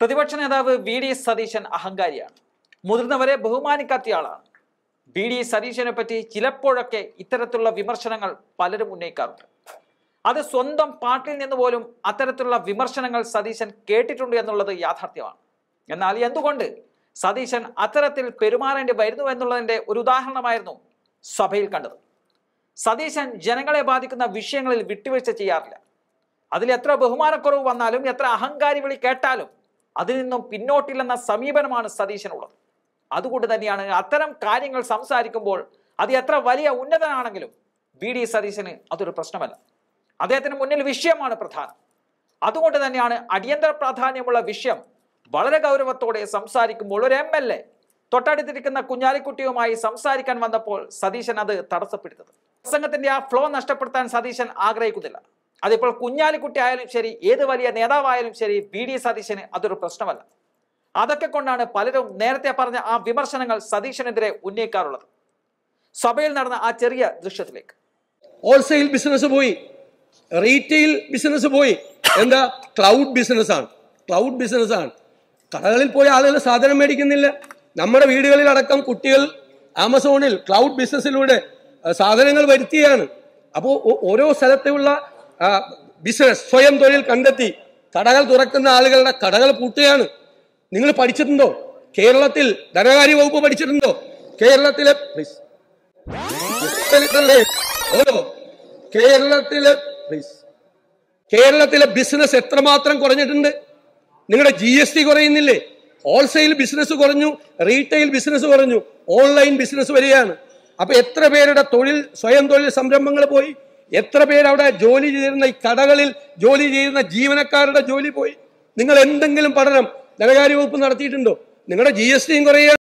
പ്രതിപക്ഷ നേതാവ് V D Satheesan അഹങ്കാരിയാണ് മുതിർന്നവരെ ബഹുമാനിക്കാത്തയാളാണ് വി ഡി സതീശനെ പറ്റി ചിലപ്പോഴൊക്കെ ഇത്തരത്തിലുള്ള വിമർശനങ്ങൾ പലരും ഉന്നയിക്കാറുണ്ട് അത് സ്വന്തം പാർട്ടിയിൽ നിന്ന് പോലും അത്തരത്തിലുള്ള വിമർശനങ്ങൾ സതീശൻ കേട്ടിട്ടുണ്ട് എന്നുള്ളത് യാഥാർത്ഥ്യമാണ് എന്നാൽ എന്തുകൊണ്ട് സതീശൻ അത്തരത്തിൽ പെരുമാറേണ്ടി വരുന്നു എന്നുള്ളതിന്റെ ഒരു ഉദാഹരണമായിരുന്നു സഭയിൽ കണ്ടത് സതീശൻ ജനങ്ങളെ ബാധിക്കുന്ന വിഷയങ്ങളിൽ വിട്ടുവീഴ്ച ചെയ്യാറില്ല അതിൽ എത്ര ബഹുമാനക്കുറവ് വന്നാലും എത്ര അഹങ്കാരി വിളി കേട്ടാലും അതിൽ നിന്നും പിന്നോട്ടില്ലെന്ന സമീപനമാണ് സതീശനുള്ളത് അതുകൊണ്ട് തന്നെയാണ് അത്തരം കാര്യങ്ങൾ സംസാരിക്കുമ്പോൾ അത് എത്ര വലിയ ഉന്നതനാണെങ്കിലും വി ഡി സതീശന് അതൊരു പ്രശ്നമല്ല അദ്ദേഹത്തിന് മുന്നിൽ വിഷയമാണ് പ്രധാനം അതുകൊണ്ട് തന്നെയാണ് അടിയന്തര പ്രാധാന്യമുള്ള വിഷയം വളരെ ഗൗരവത്തോടെ സംസാരിക്കുമ്പോൾ ഒരു എം എൽ എ തൊട്ടടുത്തിരിക്കുന്ന കുഞ്ഞാലിക്കുട്ടിയുമായി സംസാരിക്കാൻ വന്നപ്പോൾ സതീശൻ അത് തടസ്സപ്പെടുത്തത് പ്രസംഗത്തിന്റെ ആ ഫ്ലോ നഷ്ടപ്പെടുത്താൻ സതീശൻ ആഗ്രഹിക്കുന്നില്ല അതിപ്പോൾ കുഞ്ഞാലിക്കുട്ടി ആയാലും ശരി ഏത് വലിയ നേതാവായാലും ശരി വി ഡി സതീശന് അതൊരു പ്രശ്നമല്ല അതൊക്കെ കൊണ്ടാണ് പലരും നേരത്തെ പറഞ്ഞ ആ വിമർശനങ്ങൾ സതീശനെതിരെ ഉന്നയിക്കാറുള്ളത് സഭയിൽ നടന്ന ആ ചെറിയ ദൃശ്യത്തിലേക്ക് ഹോൾസെയിൽ ബിസിനസ് പോയി റീറ്റെയിൽ ബിസിനസ് പോയി എന്താ ക്ലൗഡ് ബിസിനസ് ആണ് ക്ലൗഡ് ബിസിനസ് ആണ് കടകളിൽ പോയി ആളുകൾ സാധനം മേടിക്കുന്നില്ല നമ്മുടെ വീടുകളിൽ അടക്കം കുട്ടികൾ ആമസോണിൽ ക്ലൗഡ് ബിസിനസ്സിലൂടെ അഹ്, സാധനങ്ങൾ വരുത്തിയാണ് അപ്പോൾ ഓരോ സ്ഥലത്തുള്ള ബിസിനസ് സ്വയം തൊഴിൽ കണ്ടെത്തി കടകൾ തുറക്കുന്ന ആളുകളുടെ കടകൾ പൂട്ടുകയാണ് നിങ്ങൾ പഠിച്ചിട്ടുണ്ടോ കേരളത്തിൽ ധനകാര്യ വകുപ്പ് പഠിച്ചിട്ടുണ്ടോ കേരളത്തിലെ പ്ലീസ് കേരളത്തിലെ ഓരോ കേരളത്തിലെ പ്ലീസ് കേരളത്തിലെ ബിസിനസ് എത്രമാത്രം കുറഞ്ഞിട്ടുണ്ട് നിങ്ങളുടെ ജി എസ് ടി കുറയുന്നില്ലേ ഹോൾസെയിൽ ബിസിനസ് കുറഞ്ഞു റീറ്റെയിൽ ബിസിനസ് കുറഞ്ഞു ഓൺലൈൻ ബിസിനസ് വരികയാണ് അപ്പൊ എത്ര പേരുടെ തൊഴിൽ സ്വയം തൊഴിൽ സംരംഭങ്ങൾ പോയി എത്ര പേര് അവിടെ ജോലി ചെയ്യുന്ന ഈ കടകളിൽ ജോലി ചെയ്യുന്ന ജീവനക്കാരുടെ ജോലി പോയി നിങ്ങൾ എന്തെങ്കിലും പഠനം ധനകാര്യ വകുപ്പ് നടത്തിയിട്ടുണ്ടോ നിങ്ങളുടെ ജി എസ് ടിയും കുറയുക